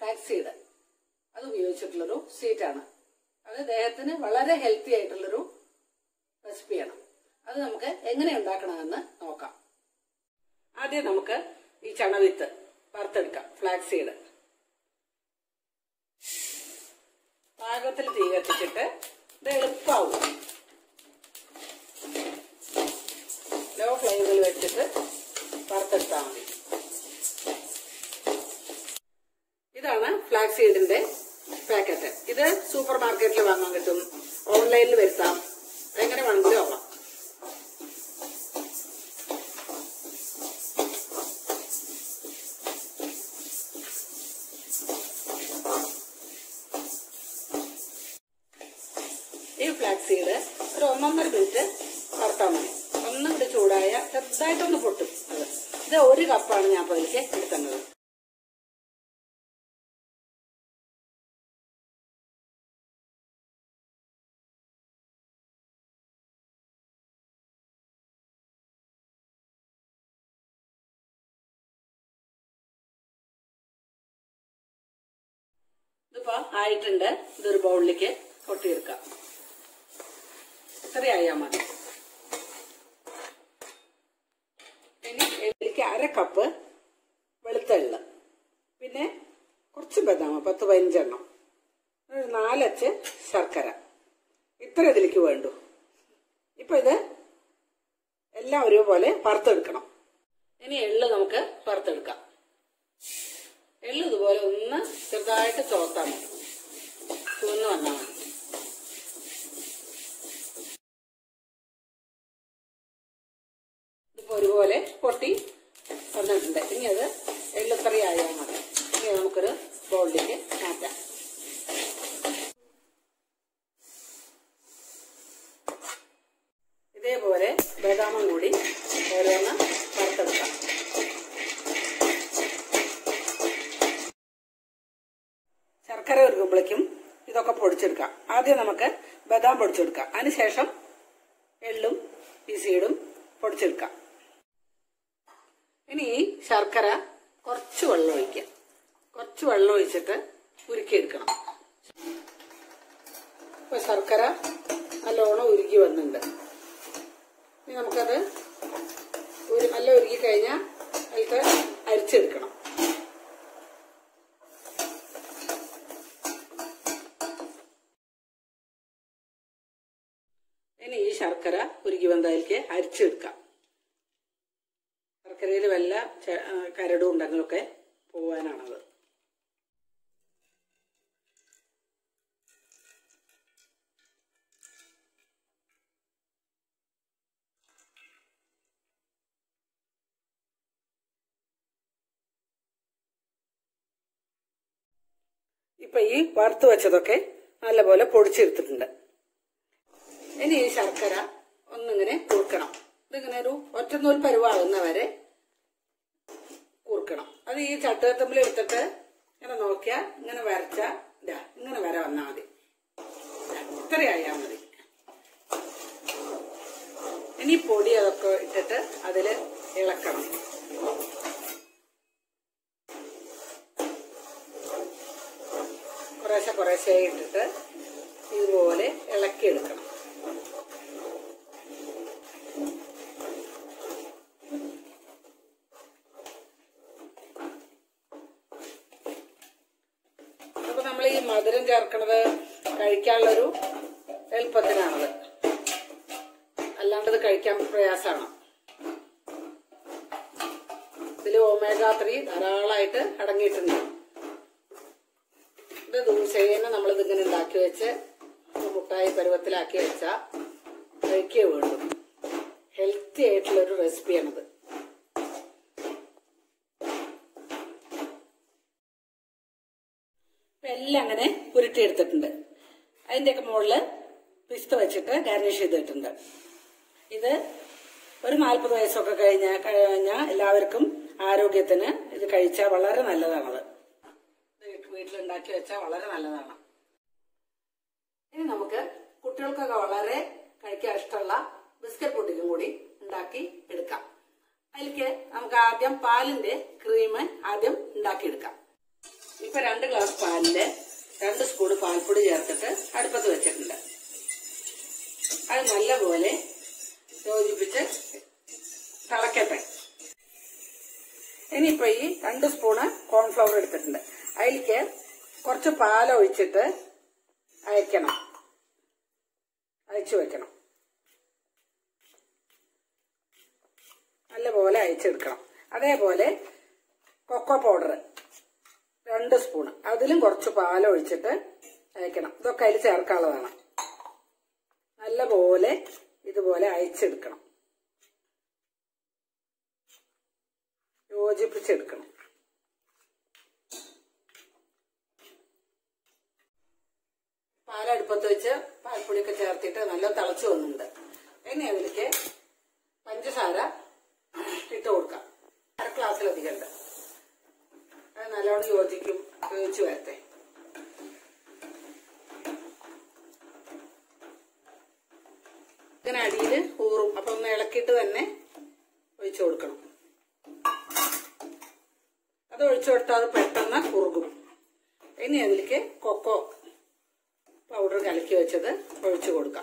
flax seed അത് ഉപയോഗിച്ചിട്ടുള്ളൊരു സ്വീറ്റാണ് അത് ദേഹത്തിന് വളരെ ഹെൽത്തി ആയിട്ടുള്ളൊരു റെസിപ്പിയാണ് അത് നമുക്ക് എങ്ങനെ ഉണ്ടാക്കണമെന്ന് നോക്കാം ആദ്യം നമുക്ക് ഈ ചണവിത്ത് വറുത്തെടുക്കാം ഫ്ലാക്സ് സീഡ് പാകത്തിൽ തീ കത്തിച്ചിട്ട് ഇത് എളുപ്പമാവും ലോ ഫ്ലെയിമിൽ വെച്ചിട്ട് വറുത്തെടുത്താൽ മതി ഇതാണ് ഫ്ലാക്സ് സീഡിന്റെ പാക്കറ്റ് ഇത് സൂപ്പർ മാർക്കറ്റിൽ വാങ്ങാൻ കിട്ടും ഓൺലൈനിൽ വരുത്താം എങ്ങനെ വേണമെങ്കിലും ആവാം ഈ ഫ്ലാക്സ് സീഡ് ഒരു ഒന്നൊന്നര മിനിറ്റ് വറുത്താൽ മതി ഒന്നും കൂടി ചൂടായ ചെറുതായിട്ടൊന്ന് പൊട്ടും അത് ഇത് ഒരു കപ്പാണ് ഞാൻ അപ്പോൾ ഇതിലേക്ക് എടുക്കുന്നത് ഇതിപ്പോ ആയിട്ടുണ്ട് ഇതൊരു ബൗളിലേക്ക് കൊട്ടിയെടുക്കാം ഇത്രയായാൽ മതി ഇനി ഇതിലേക്ക് അര കപ്പ് വെളുത്ത എള്ള് പിന്നെ കുറച്ച് ബദാമ പത്ത് പതിനഞ്ചെണ്ണം ഒരു നാലച്ച് ശർക്കര ഇത്ര ഇതിലേക്ക് വേണ്ടു ഇപ്പൊ ഇത് എല്ലാം ഒരുപോലെ വറുത്തെടുക്കണം ഇനി എള്ള് നമുക്ക് വറുത്തെടുക്കാം എള്ള് ഇതുപോലെ ഒന്ന് ചെറുതായിട്ട് ചോർത്താൻ മതി ചുവന്ന് വന്നാൽ മതി ഇതിപ്പോ ഒരുപോലെ പൊട്ടി വന്നിട്ടുണ്ട് ഇനി അത് എള്ളുത്തറി ആയാൽ മതി ഇനി നമുക്കൊരു ബൗളിലേക്ക് മാറ്റാം ഇതേപോലെ ബദാമും കൂടി ഓരോന്ന് വറുത്തെടുക്കാം ശർക്കര ഒരുക്കുമ്പോഴേക്കും ഇതൊക്കെ പൊടിച്ചെടുക്കാം ആദ്യം നമുക്ക് ബദാം പൊടിച്ചെടുക്കാം അതിനുശേഷം എള്ളും പിസീഡും പൊടിച്ചെടുക്കാം ഇനി ഈ ശർക്കര കുറച്ച് വെള്ളം ഒഴിക്കാം കുറച്ച് വെള്ളം ഒഴിച്ചിട്ട് ഉരുക്കിയെടുക്കണം ഇപ്പൊ ശർക്കര നല്ലോണം ഉരുക്കി വന്നിട്ടുണ്ട് ഇനി നമുക്കത് ഒരു നല്ല ഉരുക്കി കഴിഞ്ഞാൽ അതിൽ അരിച്ചെടുക്കണം ഇനി ഈ ശർക്കര ഉരുക്കി വന്നതിലേക്ക് അരിച്ചെടുക്കാം ശർക്കരയിൽ വല്ല ചെ- ആ, കരടും ഉണ്ടെങ്കിലൊക്കെ പോവാനാണത് ഇപ്പൊ ഈ വറുത്ത് വെച്ചതൊക്കെ നല്ലപോലെ പൊടിച്ചെടുത്തിട്ടുണ്ട് ഇനി ഈ ശർക്കര ഒന്നിങ്ങനെ കുറുക്കണം ഇതിങ്ങനെ ഒരു ഒറ്റനൂൽ പരുവാകുന്ന വരെ കുറുക്കണം അത് ഈ ചട്ടുകത്തമ്പിൽ എടുത്തിട്ട് ഇങ്ങനെ നോക്കിയാൽ ഇങ്ങനെ വരച്ച ഇതാ ഇങ്ങനെ വര വന്നാൽ മതി ദാ, ഇത്രയായാൽ മതി ഇനി പൊടി അതൊക്കെ ഇട്ടിട്ട് അതില് ഇളക്കണം കുറേശ്ശെ കുറേശ്ശെ ഇട്ടിട്ട് ഇതുപോലെ ഇളക്കിയെടുക്കണം അപ്പൊ നമ്മൾ ഈ മധുരം ചേർക്കണത് കഴിക്കാനുള്ളൊരു എളുപ്പത്തിനാണത് അല്ലാണ്ട് ഇത് കഴിക്കാൻ പ്രയാസമാണ് ഇതിൽ ഒമേഗ ത്രീ ധാരാളമായിട്ട് അടങ്ങിയിട്ടുണ്ട് ഇത് ദിവസേന നമ്മളിത് ഇങ്ങനെ ഉണ്ടാക്കി വെച്ച് ഒരു മുട്ടായി പരുവത്തിലാക്കി വെച്ചാൽ കഴിക്കേ വേണ്ടു ഹെൽത്തി ആയിട്ടുള്ളൊരു റെസിപ്പിയാണിത് ഇപ്പൊ എല്ലാം അങ്ങനെ ഉരുട്ടിയെടുത്തിട്ടുണ്ട് അതിന്റെയൊക്കെ മുകളിൽ പിസ്ത വെച്ചിട്ട് ഗാർണിഷ് ചെയ്തിട്ടുണ്ട് ഇത് ഒരു നാൽപ്പത് വയസ്സൊക്കെ കഴിഞ്ഞ കഴിഞ്ഞാൽ എല്ലാവർക്കും ആരോഗ്യത്തിന് ഇത് കഴിച്ചാൽ വളരെ നല്ലതാണത് ഇത് വീട്ടിലുണ്ടാക്കി വെച്ചാൽ വളരെ നല്ലതാണ് ഇനി നമുക്ക് കുട്ടികൾക്കൊക്കെ വളരെ കഴിക്കാൻ ഇഷ്ടമുള്ള ബിസ്ക്കറ്റ് പുഡിങ്ങും കൂടി ഉണ്ടാക്കി എടുക്കാം അതിലേക്ക് നമുക്ക് ആദ്യം പാലിന്റെ ക്രീം ആദ്യം ഉണ്ടാക്കിയെടുക്കാം ഈ ഇപ്പൊ രണ്ട് ഗ്ലാസ് പാലില് രണ്ട് സ്പൂൺ പാൽപ്പൊടി ചേർത്തിട്ട് അടുപ്പത്ത് വെച്ചിട്ടുണ്ട് അത് നല്ലപോലെ യോജിപ്പിച്ച് തിളക്കട്ടെ ഇനിയിപ്പോ ഈ രണ്ട് സ്പൂണ് കോൺഫ്ലവർ എടുത്തിട്ടുണ്ട് അതിലേക്ക് കുറച്ച് പാലൊഴിച്ചിട്ട് അയക്കണം അയച്ചു വെക്കണം നല്ലപോലെ അയച്ചെടുക്കണം അതേപോലെ കൊക്കോ പൗഡർ രണ്ട് സ്പൂണ് അതിലും കുറച്ച് പാലൊഴിച്ചിട്ട് അയക്കണം ഇതൊക്കെ അതിൽ ചേർക്കാനുള്ളതാണ് നല്ലപോലെ ഇതുപോലെ അയച്ചെടുക്കണം യോജിപ്പിച്ചെടുക്കണം പാലടുപ്പത്ത് വെച്ച് പാൽപ്പൊടിയൊക്കെ ചേർത്തിട്ട് നല്ല തിളച്ചു വന്നിട്ടുണ്ട് ഇനി അതിലേക്ക് പഞ്ചസാര ഇട്ട് കൊടുക്കാം അര ഗ്ലാസ്സിലധികം ഉണ്ട് അത് നല്ലോണം യോജിക്കും യോജിച്ച് വരട്ടെ ഇങ്ങനെ അടിയിൽ ഊറും അപ്പൊ ഒന്ന് ഇളക്കിയിട്ട് തന്നെ ഒഴിച്ചു കൊടുക്കണം അത് ഒഴിച്ചു കൊടുത്താൽ അത് പെട്ടെന്ന് കുറുകും ഇനി അതിലേക്ക് കൊക്കോ പൗഡർ കലക്കി വെച്ചത് ഒഴിച്ചു കൊടുക്കാം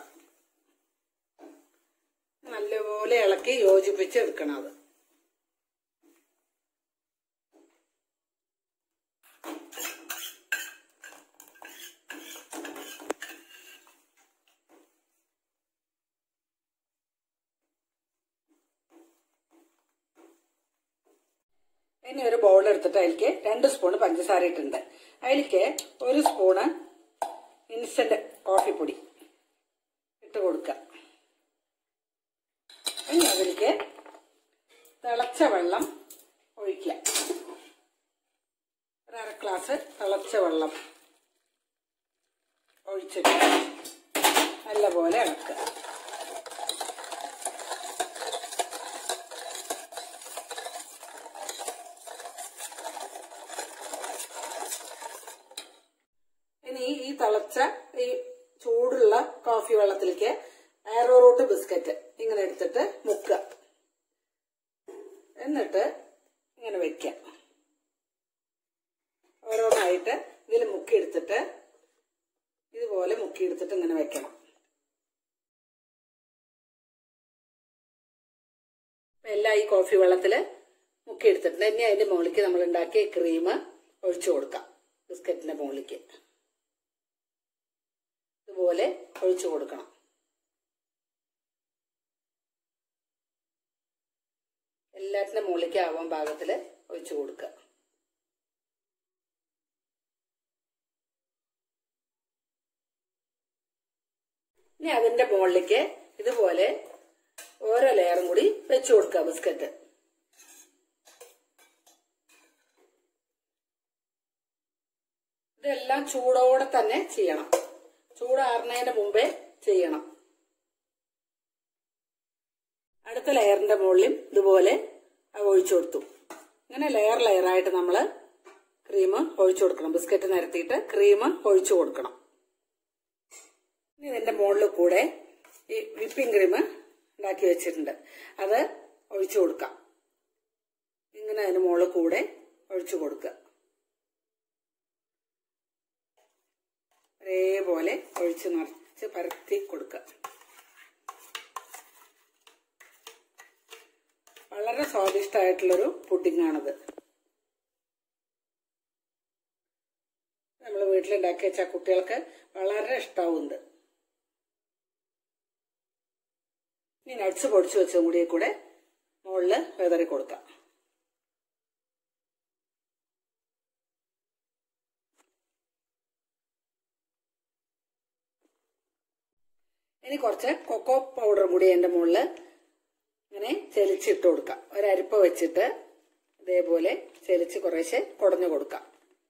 നല്ലപോലെ ഇളക്കി യോജിപ്പിച്ച് എടുക്കണം അത് ഇനി ഒരു ബൗൾ എടുത്തിട്ട് അതിലേക്ക് രണ്ട് സ്പൂൺ പഞ്ചസാര ഇട്ടുണ്ട് അതിലേക്ക് ഒരു സ്പൂണ് ഇൻസ്റ്റന്റ് കോഫി പൊടി ഇട്ട് കൊടുക്കുക ഇനി അതിലേക്ക് തിളച്ച വെള്ളം ഒഴിക്കുക ഒരു അര ഗ്ലാസ് തിളച്ച വെള്ളം ഒഴിച്ചിട്ട് നല്ലപോലെ ഇളക്കുക ഇനി ഈ തിളച്ച ഈ ചൂടുള്ള കോഫി വെള്ളത്തിലേക്ക് ആരോ റൂട്ട് ബിസ്ക്കറ്റ് ഇങ്ങനെ എടുത്തിട്ട് മുക്കുക എന്നിട്ട് ഇങ്ങനെ വെക്കാം ഓരോന്നായിട്ട് ഇതിൽ മുക്കിയെടുത്തിട്ട് ഇതുപോലെ മുക്കിയെടുത്തിട്ട് ഇങ്ങനെ വെക്കണം അപ്പൊ എല്ലാം ഈ കോഫി വെള്ളത്തില് മുക്കിയെടുത്തിട്ടുണ്ട് ഇനി അതിന്റെ മുകളിലേക്ക് നമ്മൾ ഉണ്ടാക്കിയ ക്രീം ഒഴിച്ചു കൊടുക്കാം ബിസ്ക്കറ്റിന്റെ മുകളിലേക്ക് ഇതുപോലെ ഒഴിച്ചു കൊടുക്കണം എല്ലാറ്റിന്റെ മുകളിലേക്ക് ആവാൻ പാകത്തിൽ ഒഴിച്ചു കൊടുക്കുക ഇനി അതിന്റെ മുകളിലേക്ക് ഇതുപോലെ ഓരോ ലെയറും കൂടി വെച്ചു കൊടുക്കുക ബിസ്ക്കറ്റ് ഇതെല്ലാം ചൂടോടെ തന്നെ ചെയ്യണം ചൂടാറുന്നതിന് മുമ്പേ ചെയ്യണം അടുത്ത ലെയറിന്റെ മുകളിലും ഇതുപോലെ ഒഴിച്ചു കൊടുത്തു ഇങ്ങനെ ലെയർ ലെയറായിട്ട് നമ്മൾ ക്രീം ഒഴിച്ചു കൊടുക്കണം ബിസ്ക്കറ്റ് നിരത്തിയിട്ട് ക്രീം ഒഴിച്ചു കൊടുക്കണം ഇനി ഇതിന്റെ മുകളിൽ കൂടെ ഈ വിപ്പിംഗ് ക്രീം ഉണ്ടാക്കി വെച്ചിട്ടുണ്ട് അത് ഒഴിച്ചു കൊടുക്കാം ഇങ്ങനെ അതിന് മുകളിൽ കൂടെ ഒഴിച്ചു കൊടുക്കുക ഒരേപോലെ ഒഴിച്ച് നിറച്ച് പരത്തി കൊടുക്കുക വളരെ സ്വാദിഷ്ടമായിട്ടുള്ളൊരു പുഡിംഗ് ആണിത് നമ്മൾ വീട്ടിലുണ്ടാക്കി വെച്ചാൽ കുട്ടികൾക്ക് വളരെ ഇഷ്ടാവുന്നുണ്ട് ഇനി നട്സ് പൊടിച്ചു വെച്ചതും കൂടി കൂടെ മുകളിൽ വിതറി കൊടുക്കാം ഇനി കുറച്ച് കൊക്കോ പൗഡർ കൂടി എൻ്റെ മുകളിൽ ഇങ്ങനെ ചെലിച്ചിട്ട് കൊടുക്കാം ഒരരിപ്പ വെച്ചിട്ട് ഇതേപോലെ ചെലിച്ച് കുറേശ്ശെ കുടഞ്ഞു കൊടുക്കാം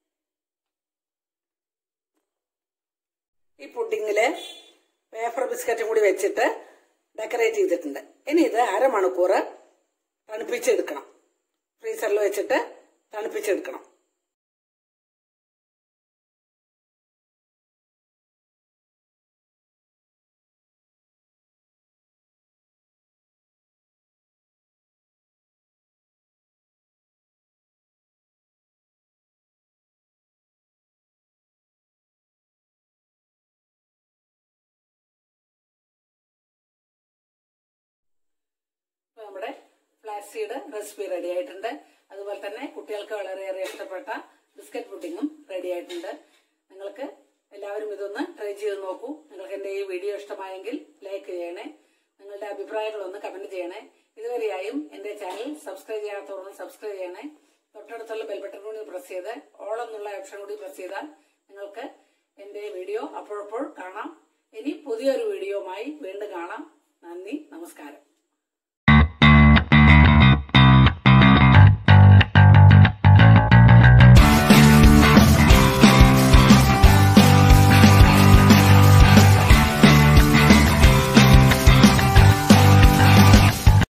ഈ പുഡിങ്ങില് വേഫർ ബിസ്ക്കറ്റും കൂടി വെച്ചിട്ട് ഡെക്കറേറ്റ് ചെയ്തിട്ടുണ്ട് ഇനി ഇത് അരമണിക്കൂർ തണുപ്പിച്ചെടുക്കണം ഫ്രീസറിൽ വെച്ചിട്ട് തണുപ്പിച്ചെടുക്കണം നമ്മുടെ ഫ്ലാക്സ് സീഡ് റെസിപ്പി റെഡി ആയിട്ടുണ്ട് അതുപോലെ തന്നെ കുട്ടികൾക്ക് വളരെയേറെ ഇഷ്ടപ്പെട്ട ബിസ്ക്കറ്റ് പുഡിങ്ങും റെഡി ആയിട്ടുണ്ട് നിങ്ങൾക്ക് എല്ലാവരും ഇതൊന്ന് ട്രൈ ചെയ്ത് നോക്കൂ നിങ്ങൾക്ക് എന്റെ ഈ വീഡിയോ ഇഷ്ടമായെങ്കിൽ ലൈക്ക് ചെയ്യണേ നിങ്ങളുടെ അഭിപ്രായങ്ങളൊന്ന് കമന്റ് ചെയ്യണേ ഇതുവരെയായും എന്റെ ചാനൽ സബ്സ്ക്രൈബ് ചെയ്യാത്തവരൊന്ന് സബ്സ്ക്രൈബ് ചെയ്യണേ തൊട്ടടുത്തുള്ള ബെൽ ബട്ടൺ കൂടി പ്രസ് ചെയ്ത് ഓൾ എന്നുള്ള ഓപ്ഷൻ കൂടി പ്രസ് ചെയ്താൽ നിങ്ങൾക്ക് എന്റെ വീഡിയോ അപ്പോഴപ്പോൾ കാണാം ഇനി പുതിയൊരു വീഡിയോയുമായി വീണ്ടും കാണാം നന്ദി നമസ്കാരം